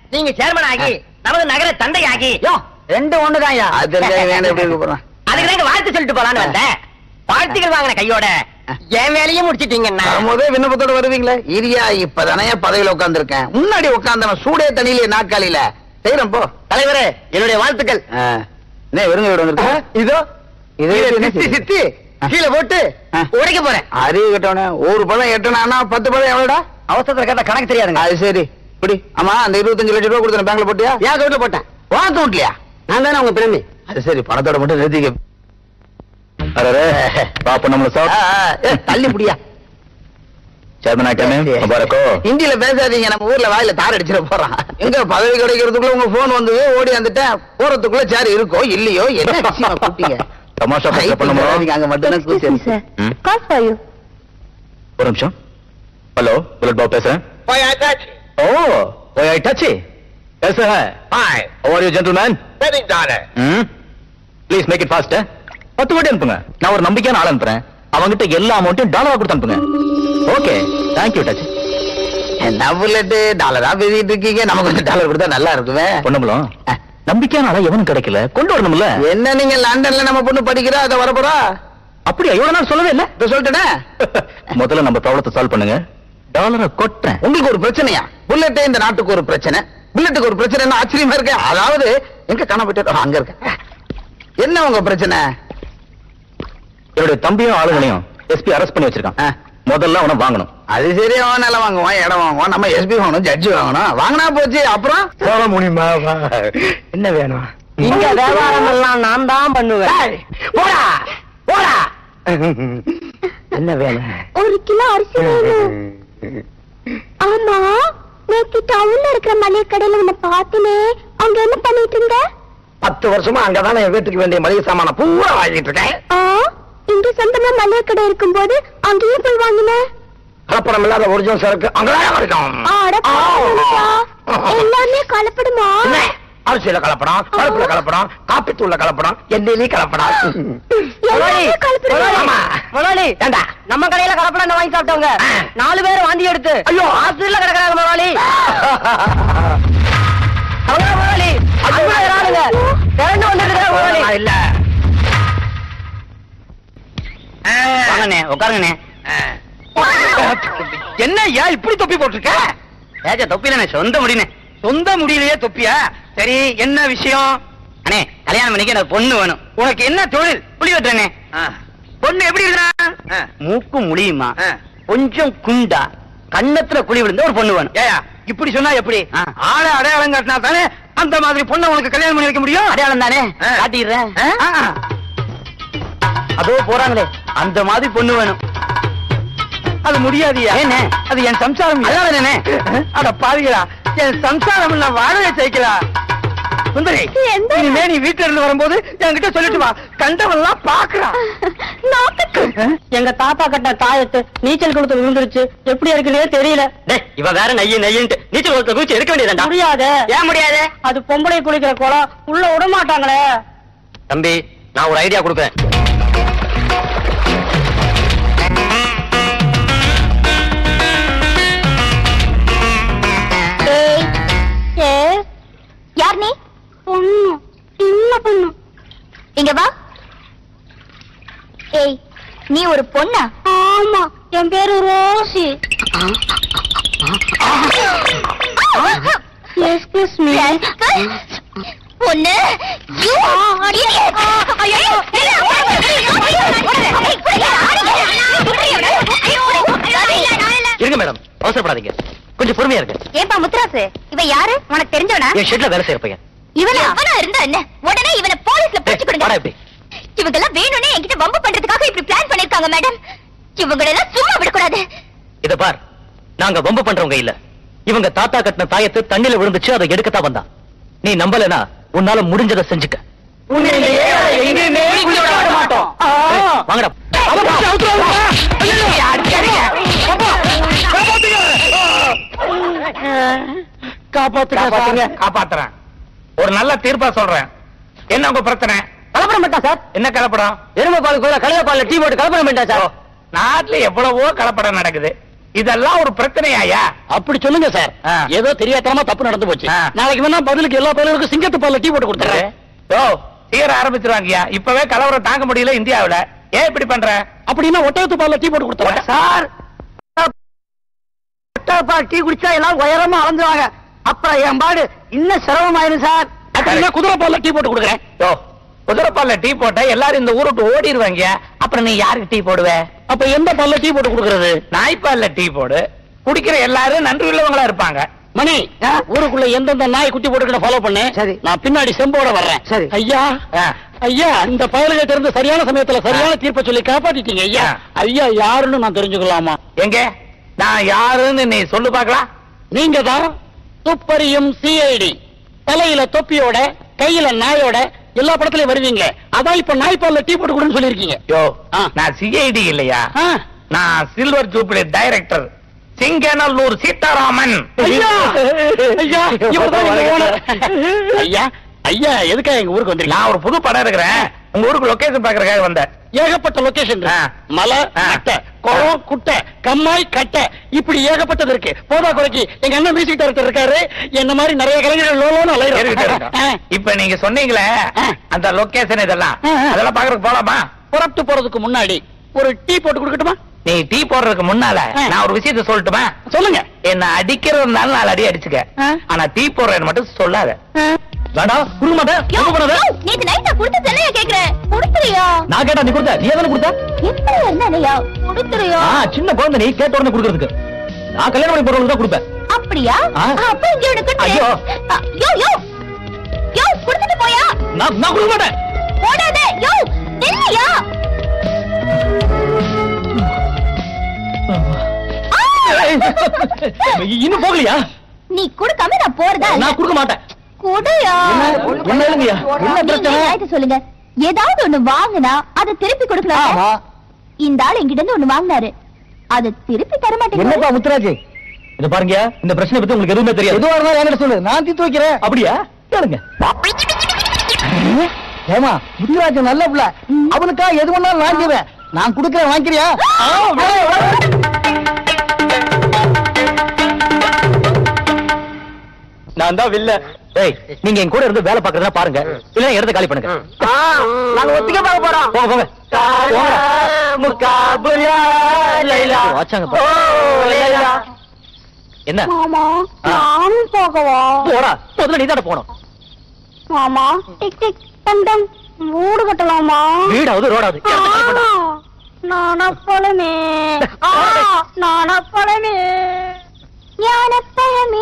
நீங்க சேர்மன் ஆகி நமது நகர தந்தை ஆகி யோ ரெண்டு ஒண்ணுதான்யா அது தெரிஞ்சா வேணும் எப்படி இருக்க போறான் அதுக்கு தாங்க வாழ்த்து சொல்லிட்டு போலான்னு வந்தேன் வாழ்த்துக்கள் வாங்கின கையோட என் வேலையும் முடிச்சிட்டீங்கன்னா வரும்போதே விண்ணப்பத்தோட வருவீங்களே இரியா இப்பதானே பதவியில உட்கார்ந்திருக்கேன் முன்னாடி உட்கார்ந்தவன் சூடே தண்ணியில நாற்காலியில செய்யறேன் போ தலைவரே என்னுடைய வாழ்த்துக்கள் ஆ. என்ன வெறுங்க வீடு வந்திருக்க இதோ இது இதை என்ன சித்தி சித்தி கீழே போட்டு ஆ. உடைக்க போறேன் அறிவு கட்டவனே ஒரு பழம் எட்டனா பத்து பழம் எவ்வளோடா அவசரத்துல கேட்டா கணக்கு தெரியாதுங்க அது சரி இப்படி ஆமா அந்த இருபத்தஞ்சு லட்சம் ரூபாய் கொடுத்தேன் பேங்க்ல போட்டியா என் அக்கௌண்ட்ல போட்டேன் வா அக்கௌண்ட்லயா நான் தானே உங்க பிரமி அது சரி பணத்தோட மட்டும் நிறுத்திக்க அரே பாப்பா நம்மள ஆ, ஆ, ஏ, தள்ளி முடியா சேர்மன் ஆயிட்டானே முபாரக்கோ ஹிந்தியில பேசாதீங்க நம்ம ஊர்ல வாயில தார் அடிச்சிட போறான் எங்க பதவி கிடைக்கிறதுக்குள்ள உங்க போன் வந்து ஓடி வந்துட்டேன் போறதுக்குள்ள சேர் இருக்கோ இல்லையோ என்ன விஷயமா கூப்பிட்டீங்க தமாஷா பேச பண்ணுமோ நீங்க அங்க மட்டும்தான் கூத்து sir. Hmm? Call for you. ஒரு நிமிஷம் ஹலோ புல்லட் பாபு பேசுறேன் ஓ ஓய் ஐ டச் कैसा है hi how are you gentleman ம் ப்ளீஸ் மேக் இட் ஃபாஸ்ட் பத்து கோடி அனுப்புங்க நான் ஒரு நம்பிக்கையான ஆள் அனுப்புறேன் அவங்கிட்ட எல்லா அமௌண்ட்டையும் டாலரா கொடுத்து அனுப்புங்க ஓகே தேங்க்யூ டச் என்ன புல்லட்டு டாலரா பேசிட்டு இருக்கீங்க நமக்கு கொஞ்சம் டாலர் கொடுத்தா நல்லா இருக்குமே பொண்ணுங்களும் நம்பிக்கையான ஆளா எவனும் கிடைக்கல கொண்டு வரணும்ல என்ன நீங்க லண்டன்ல நம்ம பொண்ணு படிக்கிறா அதை வரப்போறா அப்படியா இவ்வளவு நாள் சொல்லவே இல்ல இப்ப சொல்லிட்டேனே முதல்ல நம்ம ப்ராப்ளத்தை சால்வ் பண்ணுங்க டாலரை கொட்டுறேன் உங்களுக்கு ஒரு பிரச்சனையா புல்லட்டே இந்த நாட்டுக்கு ஒரு பிரச்சனை புல்லட்டுக்கு ஒரு பிரச்சனை என்ன ஆச்சரியமா இருக்கு அதாவது எங்க காண போயிட்டு அங்க இருக்க என்ன உங்க பிரச்சனை என்னுடைய தம்பியும் ஆளுங்களையும் எஸ்பி அரெஸ்ட் பண்ணி வச்சிருக்கான் ஆ. முதல்ல அவனை வாங்கணும் அது சரி அவன் நிலம் வாங்குவான் இடம் வாங்குவான் நம்ம எஸ்பி வாங்கணும் ஜட்ஜி வாங்கணும் வாங்கினா போச்சு அப்புறம் சொல்ல முடியுமா என்ன வேணும் இங்க வியாபாரம் எல்லாம் நான் தான் பண்ணுவேன் ஏய், போடா போடா என்ன வேணும் ஒரு கிலோ அரிசி வேணும் ஆமா நேத்து டவுன்ல இருக்கிற மளிகை கடையில உன்னை பார்த்தனே அங்க என்ன பண்ணிட்டு இருந்த பத்து வருஷமா அங்கதான் என் வீட்டுக்கு வேண்டிய மளிகை சாமான பூரா வாங்கிட்டு இருக்கேன் ஆ இங்க சொந்தமா மளிகை கடை இருக்கும்போது அங்கேயே போய் வாங்கின கலப்படம் இல்லாத ஒரிஜினல் சரக்கு அங்கதான் கிடைக்கும் ஆட பாருடா. எல்லாமே கலப்படுமா என்ன? அரிசியில கலப்படம் பருப்புல கலப்படம் காப்பி தூள்ல கலப்படம் எண்ணெயிலையும் கலப்படம் எல்லாமே கலப்படுமா ஆமா. முதலாளி ஏண்டா நம்ம கடையில கலப்படம் வாங்கி சாப்பிட்டவங்க ஆ. நாலு பேர் வாந்தி எடுத்து ஐயோ. ஹாஸ்பிடல்ல கிடக்குறாங்க முதலாளி அவங்க முதலாளி அவ்வளவு ஆளுங்க திரண்டு வந்துட்டு முதலாளி இல்ல வாங்கண்ணே உட்காருங்கண்ணே என்ன ஏன் இப்படி தொப்பி போட்டிருக்க ஏஜா தொப்பிலண்ணே சொந்த முடினே சொந்த முடியலையே தொப்பியா சரி என்ன விஷயம் அண்ணே கல்யாணம் பண்ணிக்க எனக்கு பொண்ணு வேணும் உனக்கு என்ன தொழில் புளி வெட்டுறேனே பொண்ணு எப்படி இருக்கிறா மூக்கு முடியுமா கொஞ்சம் குண்டா கண்ணத்துல குழி விழுந்த ஒரு பொண்ணு வேணும் ஏயா இப்படி சொன்னா எப்படி ஆ. ஆள அடையாளம் காட்டினா தானே அந்த மாதிரி பொண்ணை உனக்கு கல்யாணம் பண்ணி வைக்க முடியும் அடையாளம் தானே ஆ. காட்டிடுறேன் ஆ, ஆ. அதோ போறாங்களே அந்த மாதிரி பொண்ணு வேணும் அது முடியாதியா ஏண்ணே? அது என் சம்சாரம் அதான் என்னண்ணே? அட பாவிகளா என் சம்சாரம் நான் வாழவே ஜெயிக்கலா சுந்தரி எந்த- இனிமே நீ வீட்டுல இருந்து வரும்போது என்கிட்ட சொல்லிட்டு வா கண்டவெல்லாம் பாக்குறான் நாட்டுக்கு எங்க தாத்தா கட்ட தாயத்து நீச்சல் குளத்துல விழுந்துருச்சு எப்படி இருக்குன்னே தெரியல இவ வேற நைய நையன்ட்டு நீச்சல் குளத்துல குளிச்சு எடுக்க வேண்டியதா முடியாது ஏன் முடியாது அது பொம்பளை குளிக்கிற குளம் உள்ள விட மாட்டாங்களே தம்பி நான் ஒரு ஐடியா கொடுக்குறேன் ஏய் ஏய் யார் நீ பொண்ணு சின்ன பொண்ணு இங்க வா ஏய் நீ ஒரு பொண்ணா ஆமா என் பேரு ரோசி எக்ஸ்கியூஸ் மீ பொண்ணு யூ இருங்க மேடம் அவசரப்படாதீங்க கொஞ்சம் பொறுமையா இருங்க ஏன்பா முத்துராசு இவ யாரு உனக்கு தெரிஞ்சவனா என் ஷெட்ல வேலை செய்யற பையன் இவனா எவனா இருந்தா என்ன உடனே இவனை போலீஸ்ல பிடிச்சு வாடா கொடுங்க இப்படி இவங்க எல்லாம் வேணும்னே என்கிட்ட வம்பு பண்றதுக்காக இப்படி பிளான் பண்ணிருக்காங்க மேடம் இவங்களை எல்லாம் சும்மா விடக்கூடாது இத பார் நாங்க வம்பு பண்றவங்க இல்ல இவங்க தாத்தா கட்டின தாயத்து தண்ணில விழுந்துச்சு அதை எடுக்கத்தான் வந்தான் நீ நம்பலனா உன்னால முடிஞ்சதை செஞ்சுக்க ஏய், வாங்கடா காப்பாத்துங்க காப்பாத்துறேன் ஒரு நல்ல தீர்ப்பா சொல்றேன் என்ன உங்க பிரச்சனை கலப்படம் பண்ணிட்டா சார் என்ன கலப்படம் எருமை பால் கூட கழுத பால்ல டீ போட்டு கலப்படம் பண்ணிட்டா சார் நாட்டுல எவ்வளவோ கலப்படம் நடக்குது இதெல்லாம் ஒரு பிரச்சனையாயா அப்படி சொல்லுங்க சார் ஆ. ஏதோ தெரியாதனமா தப்பு நடந்து போச்சு ஆ. நாளைக்கு வேணா பதிலுக்கு எல்லா பயிலுக்கும் சிங்கத்து பால்ல டீ போட்டு கொடுத்துறேன் ஓ சீர ஆரம்பிச்சிருவாங்கய்யா இப்பவே கலவரம் தாங்க முடியல இந்தியாவுல ஏன் இப்படி பண்ற அப்படின்னா ஒட்டகத்து பால்ல டீ போட்டு கொடுத்துறேன் சார் ஒட்டகப்பால் டீ குடிச்சா எல்லாம் உயரமா அலைஞ்சுவாங்க அப்புறம் என் பாடு இன்னும் சிரமமாயிரும் சார் அப்படின்னா குதிரை பால்ல டீ போட்டு கொடுக்குறேன் ஓ குதிரைப்பால்ல டீ போட்டா எல்லாரும் இந்த ஊரை விட்டு ஓடிடுவாங்க அப்புறம் நீ யாருக்கு டீ போடுவ அப்ப எந்த பால்ல டீ போட்டு கொடுக்கறது நாய்ப்பால்ல டீ போடு குடிக்கிற எல்லாரும் நன்றி உள்ளவங்களா இருப்பாங்க மணி ஊருக்குள்ள எந்தெந்த நாய் குட்டி போட்டுக்கிட்ட ஃபாலோ பண்ணு சரி. நான் பின்னாடி செம்போட வர்றேன் சரி. ஐயா ஆ. ஐயா இந்த பயலுகிட்ட இருந்து சரியான சமயத்துல சரியான தீர்ப்பை சொல்லி காப்பாத்திட்டீங்க ஐயா ஆ. ஐயா யாருன்னு நான் தெரிஞ்சுக்கலாமா எங்க நான் யாருன்னு நீ சொல்லு பாக்கலாம் நீங்க தான் துப்பறியும் சிஐடி தலையில தொப்பியோட கையில நாயோட எல்லா படத்துலயும் வருவீங்க அதான் இப்ப நாய்ப்பால்ல டீ போட்டு கொடுன்னு சொல்லிருக்கீங்க யோ ஆ. நான் சிஐடி இல்லையா ஆ. நான் silver jubilee director Singanallur Seetharaman ஐயா ஐயா இவர்தான் எங்க owner. ஐயா ஐயா எதுக்காக எங்க ஊருக்கு வந்திருக்கீங்க நான் ஒரு புது படம் இருக்கிறேன் உங்க ஊருக்கு லொகேஷன் பாக்குறதுக்காக வந்தேன் ஏகப்பட்ட லொகேஷன் ஆ. மலை ஆ. அட்டை குளம் குட்டை கம்மாய் கட்டை இப்படி ஏகப்பட்டது இருக்கு போதா குறைக்கு எங்க அண்ணன் மியூசிக் டைரக்டர் இருக்காரு என்ன மாதிரி நிறைய கலைஞர்கள் லோலோன்னு இருக்கட்டும், அலையிறாங்க இருக்கட்டும். இப்ப நீங்க சொன்னீங்களே ஆ. அந்த லொகேஷன் இதெல்லாம் ஆ, ஆ. அதெல்லாம் பாக்குறதுக்கு போலாமா புறப்பட்டு போறதுக்கு முன்னாடி ஒரு டீ போட்டு கொடுக்கட்டுமா நீ டீ போடுறதுக்கு முன்னால ஆ. நான் ஒரு விஷயத்த சொல்லட்டுமா சொல்லுங்க என்ன அடிக்கிறதுனால நாலு அடி அடிச்சுக்க ஆ. ஆனா டீ போடுறேன்னு மட்டும் சொல்லாத வேண்டாம் குடுக்க மாட்டேன் யோ, குடுக்க மாட்டேன் யோ, நேத்து நைட் நான் கொடுத்த செல்லையா கேக்குறேன் கொடுத்துறியா நான் கேட்டா நீ கொடுத்த நீ எதானே கொடுத்த எப்படி இருந்தானையா கொடுத்துறியா ஆ சின்ன குழந்தை நீ கேட்ட உடனே கொடுக்கறதுக்கு நான் கல்யாணம் பண்ணி போறவங்களுக்கு தான் கொடுப்பேன் அப்படியா ஆ. அப்ப இங்க உனக்கு ஐயோ. யோ யோ யோ கொடுத்துட்டு போயா நான் நான் கொடுக்க மாட்டேன் போடாத யோ இல்லையா இன்னும் போகலையா நீ கொடுக்காம நான் போறதா இல்ல? நான் கொடுக்க மாட்டேன் குடுயா என்ன- என்ன இல்லைங்கய்யா? என்ன நீங்க பிரச்சனை? நியாயத்தை சொல்லுங்க ஏதாவது ஒண்ணு வாங்குனா அதை திருப்பி கொடுக்கலாம் இந்த ஆள் என்கிட்ட இருந்து ஒண்ணு வாங்கினாரு அதை திருப்பி தர மாட்டேங்கிறாரு முத்துராஜ் இத பாருங்க இந்த பிரச்சனை பத்தி உங்களுக்கு எதுவுமே தெரியாது எதுவா இருந்தாலும் என்கிட்ட சொல்லு நான் தீர்த்து வைக்கிறேன் அப்படியா கேளுங்க ஏமா முத்துராஜ் நல்ல புள்ள அவனுக்கா எது வேணாலும் வாங்கிடுவேன் நான் கொடுக்கறேன் வாங்கிக்கிறியா நான் தான் வில்ல டேய் நீங்க என் கூட இருந்து வேலை பாக்குறதா பாருங்க இல்ல இடத்த காலி பண்ணுங்க நாங்க ஒத்திக்க பார்க்க போறோம் போங்க போங்க போங்கடா. முகாபுலா லைலா வாச்சாங்க ஓ லைலா என்ன மாமா ஆ. நானும் போகவா போடா முதல்ல நீ போகணும் மாமா டிக் டிக் டம் டம் மூடு கட்டலாமா வீடாவது ரோடாவது இடத்த காலி பண்ணு. நானப்பழமே நானப்பழமே ஞானப்பழமே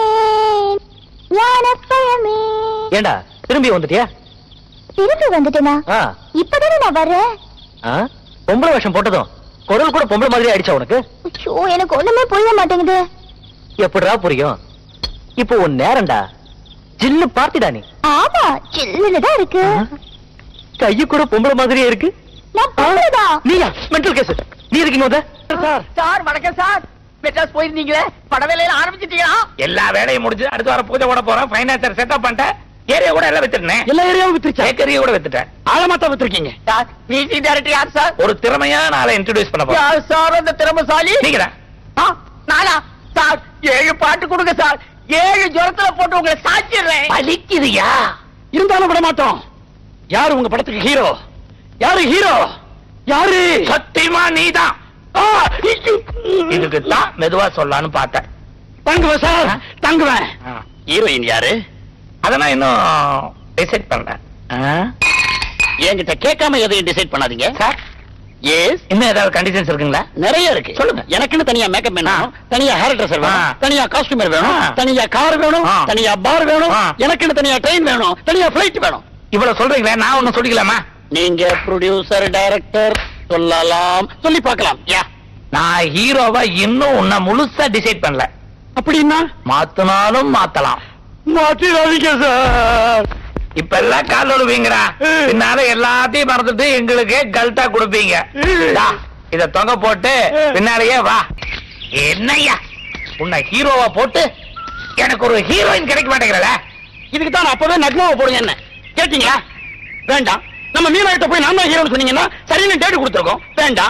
ஞானப்பழமே ஏண்டா திரும்பி வந்துட்டியா திருப்பி வந்துட்டேனா ஆ இப்பதானே நான் வர்றேன் ஆ? பொம்பளை வேஷம் போட்டதும் குரல் கூட பொம்பளை மாதிரி ஆயிடுச்சா உனக்கு ஐயோ எனக்கு ஒண்ணுமே புரிய மாட்டேங்குது எப்படிடா புரியும் இப்போ உன் நேரம்டா ஜில்லு பார்த்திடா நீ ஆமா சில்லுன்னு தான் இருக்கு கையு கூட பொம்பளை மாதிரியே இருக்கு நான் பொண்ணுதா நீயா மென்டல் கேஸ் நீ இருக்கீங்க வந்த சார் சார் வணக்கம் சார் மெட்ராஸ் போயிருந்தீங்களே பட வேலையில ஆரம்பிச்சிட்டீங்களா எல்லா வேலையும் முடிஞ்சு அடுத்த வாரம் பூஜை போட போறோம் பைனான்சர் செட்டப் பண்ணிட்டேன் ஏரியா கூட எல்லாம் வித்துட்டேன் எல்லா ஏரியாவும் வித்துருச்சா ஏக்கரியா கூட வித்துட்டேன் ஆழமாத்தான் வித்துருக்கீங்க சார் மியூசிக் டைரக்டர் யார் சார் ஒரு திறமையான ஆளை இன்ட்ரோடியூஸ் பண்ண போறேன் யார் சார் அந்த திறமசாலி நீங்கடா ஆ, நானா சார் ஏழு பாட்டு கொடுங்க சார் ஏழு ஜுரத்துல போட்டு உங்களை சாச்சிடுறேன் பலிக்குதுயா இருந்தாலும் விட மாட்டோம் யாரு உங்க படத்துக்கு ஹீரோ யாரு ஹீரோ யாரு சத்தியமா நீதான் ஆ, ஐயோ. இதுக்கு தான் மெதுவா சொல்லலாம்னு பார்த்தேன் தங்குவேன் சார் தங்குவேன் ஆ. ஹீரோயின் யாரு அத நான் இன்னும் டிசைட் பண்ணேன் என்கிட்ட கேட்காம எதையும் டிசைட் பண்ணாதீங்க சார் எஸ் இன்னும் ஏதாவது கண்டிஷன்ஸ் இருக்குங்களா நிறைய இருக்கு சொல்லுங்க. எனக்குன்னு தனியா மேக்கப் வேணும் தனியா ஹேர் ட்ரெஸ்ஸர் வேணும் ஆ. தனியா காஸ்டியூமர் வேணும் ஆ. தனியா கார் வேணும் ஆ. தனியா பார் வேணும் ஆ. எனக்குன்னு தனியா ட்ரெயின் வேணும் தனியா ஃபிளைட் வேணும் இவ்வளவு சொல்றீங்களே நான் ஒண்ணும் சொல்லிக்கலாமா நீங்க ப்ரொடியூசர் டைரக்டர் சொல்லலாம் சொல்லி பார்க்கலாம் யா நான் ஹீரோவா இன்னும் உன்னை முழுசா டிசைட் பண்ணல அப்படின்னா மாத்தினாலும் மாத்தலாம் மாத்திராதீங்க சார் இப்ப எல்லாம் கால் ஒழுவீங்கடா பின்னால எல்லாத்தையும் மறந்துட்டு எங்களுக்கு கல்ட்டா கொடுப்பீங்க டா, இத தொகை போட்டு பின்னாலேயே வா என்னய்யா உன்னை ஹீரோவா போட்டு எனக்கு ஒரு ஹீரோயின் கிடைக்க மாட்டேங்கிறல இதுக்கு தான் நான் அப்பவே நக்மாவை போடுங்க என்ன கேட்டீங்களா வேண்டாம் நம்ம மீனாயிட்ட போய் நான் தான் ஹீரோன்னு சொன்னீங்கன்னா சரின்னு டேட் கொடுத்துருக்கோம் வேண்டாம்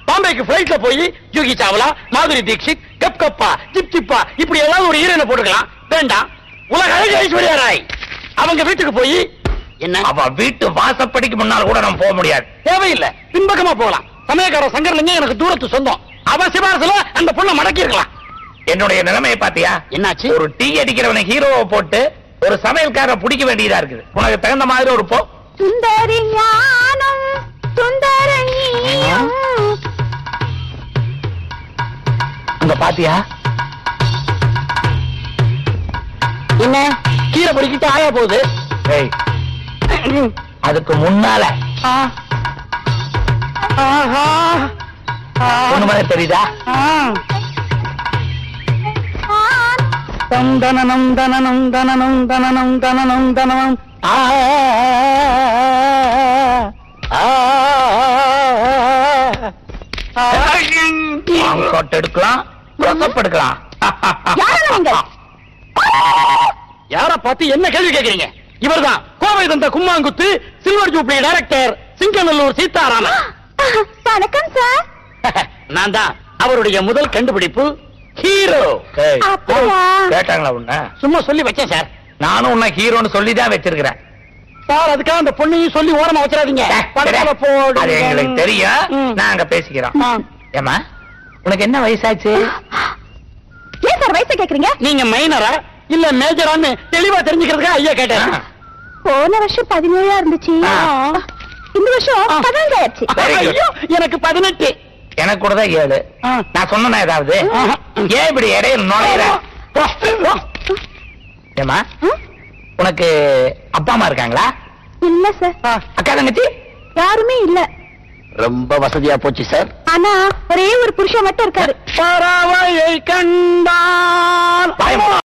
பாம்பேக்கு பிளைட்ல போய் ஜூகி சாவ்லா மாதுரி தீக்ஷித் கப் கப்பா ஜிப் ஜிப்பா இப்படி ஏதாவது ஒரு ஹீரோனை போட்டுக்கலாம் வேண்டாம் உலக அழகு ஐஸ்வர்யா ராய் அவங்க வீட்டுக்கு போய் என்ன அவ வீட்டு வாசப்படிக்கு முன்னால் கூட நம்ம போக முடியாது தேவையில்லை பின்பக்கமா போகலாம் சமயக்கார சங்கர்லிங்கம் எனக்கு தூரத்து சொந்தம் அவன் சிபாரசுல அந்த பொண்ணை மடக்கி இருக்கலாம் என்னுடைய நிலைமையை பாத்தியா என்னாச்சு ஒரு டீ அடிக்கிறவனை ஹீரோவை போட்டு ஒரு சமையல்காரரை பிடிக்க வேண்டியதா இருக்குது உனக்கு தகுந்த மாதிரி ஒரு போ சுந்தரி ஞானம் சுந்தர நீயும். அங்க பாத்தியா என்ன கீரை பொடிக்கிட்டு ஆயா போகுது ஏய், அதுக்கு முன்னால ஆஹா ஒண்ணு மாதிரி தெரியுதா தம் தனனம் தனனம் தனனம் தனனம் தனனம் தனனம் ஆ ஆ லாங் ஷாட் எடுக்கலாம் க்ளோஸ்அப் எடுக்கலாம் யாரங்க நீங்கள்? யார பார்த்து என்ன கேள்வி கேக்குறீங்க இவர்தான் கோவை தந்த கும்மாங்குத்து silver jubilee director Singanallur Seetharaman வணக்கம் சார் நான் தான் அவருடைய முதல் கண்டுபிடிப்பு ஹீரோ ஏய், அப்படியா கேட்டாங்களா உன்ன சும்மா சொல்லி வச்சேன் சார் நானும் உன்னை ஹீரோன்னு சொல்லி தான் வச்சிருக்கிறேன் சார் அதுக்காக அந்த பொண்ணையும் சொல்லி ஓரமா வச்சிடாதீங்க படத்துல போடுங்க. அது எங்களுக்கு தெரியும் ம். நாங்க பேசிக்கிறோம் ஆ. ஏமா உனக்கு என்ன வயசாச்சு ஏன் சார் வயசை கேக்குறீங்க நீங்க மைனரா இல்ல மேஜரான்னு தெளிவா தெரிஞ்சுக்கிறதுக்கா ஐயா கேட்டேன் ஆ. போன வருஷம் பதினேழா இருந்துச்சு ஆ. இந்த வருஷம் பதினஞ்சு ஆயிடுச்சு Very good. ஐயோ, எனக்கு பதினெட்டு எனக்கு கூட தான் ஏழு ஆ. நான் சொன்னேனா ஏதாவது ஆஹா. ஏன் இப்படி இடையில நுழையிற ஏமா ம்? உனக்கு அப்பா அம்மா இருக்காங்களா இல்ல சார் அக்கா தங்கச்சி யாருமே இல்ல ரொம்ப வசதியா போச்சு சார் ஆனா ஒரே ஒரு புருஷன் மட்டும் இருக்காரு பறவையை கண்டால் பயமா